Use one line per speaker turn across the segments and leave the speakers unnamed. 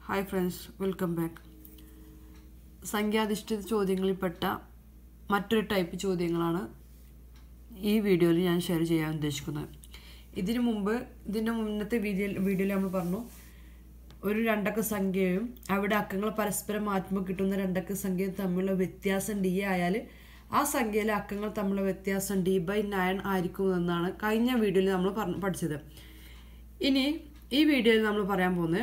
hi friends welcome back സംഖ്യാധിഷ്ഠിത ചോദ്യങ്ങളിൽപ്പെട്ട മറ്റൊരു ടൈപ്പ് ചോദ്യങ്ങളാണ് ഈ വീഡിയോയിൽ ഞാൻ ഷെയർ ചെയ്യാൻ ഉദ്ദേശിക്കുന്നത് ഇതിനു മുമ്പ് ഇതിൻ്റെ മുന്നത്തെ വീഡിയോ വീഡിയോയിൽ നമ്മൾ പറഞ്ഞു ഒരു രണ്ടക്ക സംഖ്യയും അവിടെ അക്കങ്ങൾ പരസ്പരം മാറ്റുമ്പോൾ കിട്ടുന്ന രണ്ടക്ക സംഖ്യയും തമ്മിലുള്ള വ്യത്യാസം ഡി ആയാൽ ആ സംഖ്യയിലെ അക്കങ്ങൾ തമ്മിലുള്ള വ്യത്യാസം ഡി ബൈ നയൻ ആയിരിക്കും എന്നാണ് കഴിഞ്ഞ വീഡിയോയിൽ നമ്മൾ പറഞ്ഞ് പഠിച്ചത് ഇനി ഈ വീഡിയോയിൽ നമ്മൾ പറയാൻ പോകുന്നത്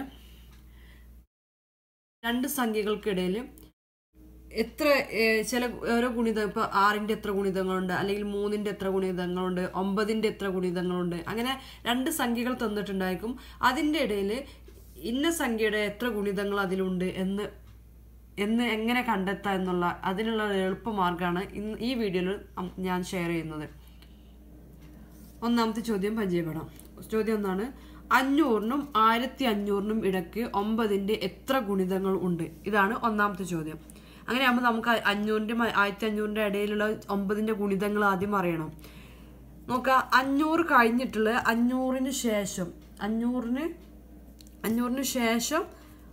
രണ്ട് സംഖ്യകൾക്കിടയിൽ എത്ര ഏഹ്, ചില ഓരോ ഗുണിതം ഇപ്പോൾ ആറിൻ്റെ എത്ര ഗുണിതങ്ങളുണ്ട് അല്ലെങ്കിൽ മൂന്നിൻ്റെ എത്ര ഗുണിതങ്ങളുണ്ട് ഒമ്പതിൻ്റെ എത്ര ഗുണിതങ്ങളുണ്ട് അങ്ങനെ രണ്ട് സംഖ്യകൾ തന്നിട്ടുണ്ടായിരിക്കും അതിൻ്റെ ഇടയിൽ ഇന്ന സംഖ്യയുടെ എത്ര ഗുണിതങ്ങൾ അതിലുണ്ട് എന്ന് എന്ന് എങ്ങനെ കണ്ടെത്താം എന്നുള്ള അതിനുള്ള ഒരു എളുപ്പമാർഗ്ഗമാണ് ഇന്ന് ഈ വീഡിയോയിൽ ഞാൻ ഷെയർ ചെയ്യുന്നത് ഒന്നാമത്തെ ചോദ്യം പരിചയപ്പെടാം ചോദ്യം ഒന്നാണ് അഞ്ഞൂറിനും ആയിരത്തി അഞ്ഞൂറിനും ഇടയ്ക്ക് ഒമ്പതിൻ്റെ എത്ര ഗുണിതങ്ങൾ ഉണ്ട് ഇതാണ് ഒന്നാമത്തെ ചോദ്യം അങ്ങനെയാകുമ്പോൾ നമുക്ക് അ- അഞ്ഞൂറിൻ്റെ മ- ആയിരത്തി അഞ്ഞൂറിൻ്റെ ഇടയിലുള്ള ഒമ്പതിൻ്റെ ഗുണിതങ്ങൾ ആദ്യം അറിയണം നോക്കുക അഞ്ഞൂറ് കഴിഞ്ഞിട്ടുള്ള അഞ്ഞൂറിന് ശേഷം അഞ്ഞൂറിന് അഞ്ഞൂറിന് ശേഷം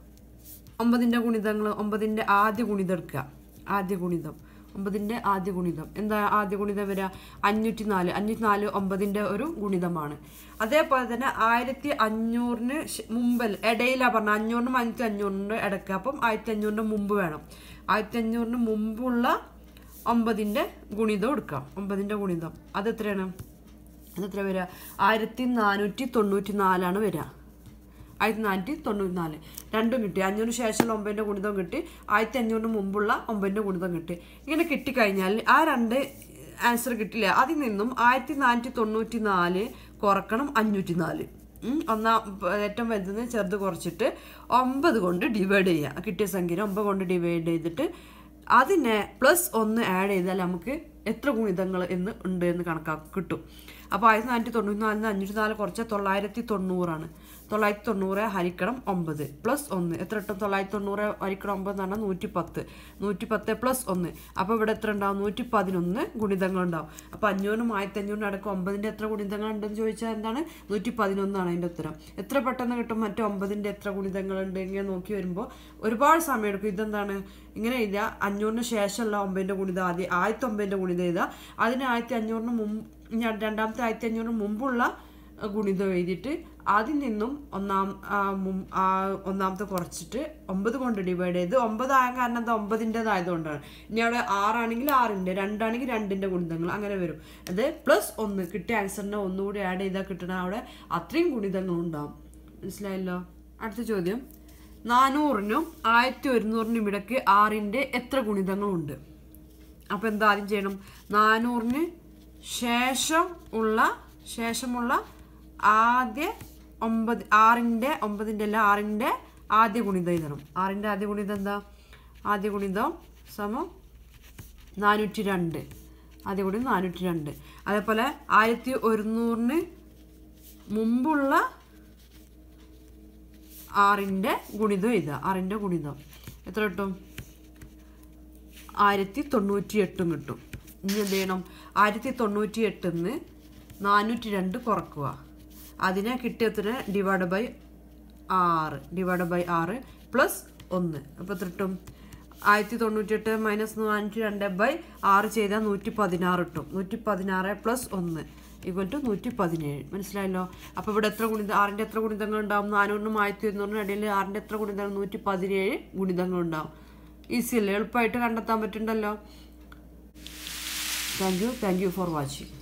ഒമ്പതിൻ്റെ ഗുണിതങ്ങൾ ഒമ്പതിൻ്റെ ആദ്യ ഗുണിതം എടുക്കുക ആദ്യ ഗുണിതം ഒമ്പതിൻ്റെ ആദ്യ ഗുണിതം എന്താ ആദ്യ ഗുണിതം വരിക അഞ്ഞൂറ്റി നാല് അഞ്ഞൂറ്റി നാല് ഒമ്പതിൻ്റെ ഒരു ഗുണിതമാണ് അതേപോലെ തന്നെ ആയിരത്തി അഞ്ഞൂറിന് ശ- മുമ്പൽ ഇടയിലാണ് പറഞ്ഞത് അഞ്ഞൂറിനും അഞ്ഞൂറ്റി അഞ്ഞൂറിൻ്റെ ഇടയ്ക്ക് അപ്പം ആയിരത്തി അഞ്ഞൂറിൻ്റെ മുമ്പ് വേണം ആയിരത്തി അഞ്ഞൂറിന് മുമ്പുള്ള ഒമ്പതിൻ്റെ ഗുണിതം എടുക്കാം ഒമ്പതിൻ്റെ ഗുണിതം അത് എത്രയാണ് അത് എത്ര വരിക ആയിരത്തി നാനൂറ്റി തൊണ്ണൂറ്റി നാലാണ് വരിക ആയിരത്തി നാനൂറ്റി തൊണ്ണൂറ്റി നാല് രണ്ടും കിട്ടി അഞ്ഞൂറിന് ശേഷമുള്ള ഒമ്പതിൻ്റെ ഗുണിതം കിട്ടി ആയിരത്തി അഞ്ഞൂറിന് മുമ്പുള്ള ഒമ്പതിൻ്റെ ഗുണിതം കിട്ടി ഇങ്ങനെ കിട്ടിക്കഴിഞ്ഞാൽ ആ രണ്ട് ആൻസർ കിട്ടില്ല അതിൽ നിന്നും ആയിരത്തി നാനൂറ്റി തൊണ്ണൂറ്റി നാല് കുറക്കണം അഞ്ഞൂറ്റി നാല് ഉം, ഒന്നാം പ- ഏറ്റവും വലുത് ചെറുത് കുറച്ചിട്ട് ഒമ്പത് കൊണ്ട് ഡിവൈഡ് ചെയ്യുക കിട്ടിയ സംഖ്യ ഒമ്പത് കൊണ്ട് ഡിവൈഡ് ചെയ്തിട്ട് അതിനെ പ്ലസ് ഒന്ന് ആഡ് ചെയ്താൽ നമുക്ക് എത്ര ഗുണിതങ്ങൾ എന്ന് ഉണ്ട് എന്ന് കണക്കാക്കി കിട്ടും അപ്പോൾ ആയിരത്തി നാനൂറ്റി തൊണ്ണൂറ്റി നാലിന് അഞ്ഞൂറ്റി നാല് കുറച്ച് തൊള്ളായിരത്തി തൊണ്ണൂറാണ് തൊള്ളായിരത്തി തൊണ്ണൂറ് ഹരിക്കണം ഒമ്പത് പ്ലസ് ഒന്ന് എത്ര കിട്ടും തൊള്ളായിരത്തി തൊണ്ണൂറ് ഹരിക്കണം ഒമ്പത് എന്ന് പറഞ്ഞാൽ നൂറ്റി പത്ത് നൂറ്റി പത്ത് പ്ലസ് ഒന്ന് അപ്പോൾ ഇവിടെ എത്ര ഉണ്ടാവും നൂറ്റി പതിനൊന്ന് ഗുണിതങ്ങൾ ഉണ്ടാവും അപ്പോൾ അഞ്ഞൂറിനും ആയിരത്തി അഞ്ഞൂറിനും അടക്കം ഒമ്പതിൻ്റെ എത്ര ഗുണിതങ്ങൾ ഉണ്ടെന്ന് ചോദിച്ചാൽ എന്താണ് നൂറ്റി പതിനൊന്നാണ് അതിൻ്റെ ഉത്തരം എത്ര പെട്ടെന്ന് കിട്ടും മറ്റേ ഒമ്പതിൻ്റെ എത്ര ഗുണിതങ്ങളുണ്ട് ഇങ്ങനെ നോക്കി വരുമ്പോൾ ഒരുപാട് സമയം എടുക്കും ഇതെന്താണ് ഇങ്ങനെ എഴുതുക അഞ്ഞൂറിന് ശേഷമുള്ള ഒമ്പതിൻ്റെ ഗുണിതം ആദ്യം ആയിരത്തി ഒമ്പതിൻ്റെ ഗുണിതം എഴുതുക അതിന് ആയിരത്തി അഞ്ഞൂറിന് മുമ്പ് ഞാൻ രണ്ടാമത്തെ ആയിരത്തി അഞ്ഞൂറിന് മുമ്പുള്ള അഹ് ഗുണിതം എഴുതിയിട്ട് അതിൽ നിന്നും ഒന്നാം ആ, മും- ആ ഒന്നാമത്തെ കുറച്ചിട്ട് ഒമ്പത് കൊണ്ട് ഡിവൈഡ് ചെയ്ത് ഒമ്പതായ കാരണം എന്താ ഒമ്പതിൻ്റെതായതുകൊണ്ടാണ് ഇനി അവിടെ ആറാണെങ്കിൽ ആറിൻ്റെ രണ്ടാണെങ്കിൽ രണ്ടിൻ്റെ ഗുണിതങ്ങൾ അങ്ങനെ വരും അത് പ്ലസ് ഒന്ന് കിട്ടിയ ആൻസറിനെ ഒന്നുകൂടി ആഡ് ചെയ്താൽ കിട്ടണ അവിടെ അത്രയും ഗുണിതങ്ങൾ ഉണ്ടാവും മനസ്സിലായല്ലോ അടുത്ത ചോദ്യം നാനൂറിനും ആയിരത്തി ഒരുന്നൂറിനും ഇടയ്ക്ക് ആറിൻ്റെ എത്ര ഗുണിതങ്ങളുണ്ട് അപ്പോൾ എന്താ ആദ്യം ചെയ്യണം നാനൂറിന് ശേഷം ഉള്ള ശേഷമുള്ള ആദ്യ ഒമ്പത് ആറിൻ്റെ ഒമ്പതിൻ്റെ അല്ല ആറിൻ്റെ ആദ്യ ഗുണിതം എഴുതണം ആറിൻ്റെ ആദ്യ ഗുണിതം എന്താ ആദ്യ ഗുണിതം സമം നാനൂറ്റി രണ്ട് ആദ്യ ഗുണിതം നാനൂറ്റി രണ്ട് അതേപോലെ ആയിരത്തി ഒരുന്നൂറിന് മുമ്പുള്ള ആറിൻ്റെ ഗുണിതം എഴുതുക ആറിൻ്റെ ഗുണിതം എത്ര കിട്ടും ആയിരത്തി തൊണ്ണൂറ്റി എട്ടും കിട്ടും ഇനി എന്ത് ചെയ്യണം ആയിരത്തി തൊണ്ണൂറ്റി എട്ടിന്ന് നാനൂറ്റി രണ്ട് കുറക്കുക അതിനെ കിട്ടിയത്തിന് ഡിവൈഡ് ബൈ ആറ് ഡിവൈഡ് ബൈ ആറ് പ്ലസ് ഒന്ന് അപ്പോൾ എത്ര കിട്ടും ആയിരത്തി തൊണ്ണൂറ്റി എട്ട് മൈനസ് നാനൂറ്റി രണ്ട് ബൈ ആറ് ചെയ്താൽ നൂറ്റി പതിനാറ് കിട്ടും നൂറ്റി പതിനാറ് പ്ലസ് ഒന്ന് ഈക്വൽ ടു നൂറ്റി പതിനേഴ് മനസ്സിലായല്ലോ അപ്പോൾ ഇവിടെ എത്ര ഗുണിത ആറിൻ്റെ എത്ര ഗുണിതങ്ങൾ ഉണ്ടാവും നാനൂറിനും ആയിരത്തി ഒരുന്നൂറിനും ഇടയിൽ ആറിൻ്റെ എത്ര ഗുണിതങ്ങൾ നൂറ്റി പതിനേഴ് ഗുണിതങ്ങൾ ഉണ്ടാവും ഈസി അല്ലേ എളുപ്പമായിട്ട് കണ്ടെത്താൻ പറ്റുന്നുണ്ടല്ലോ thank you thank you for watching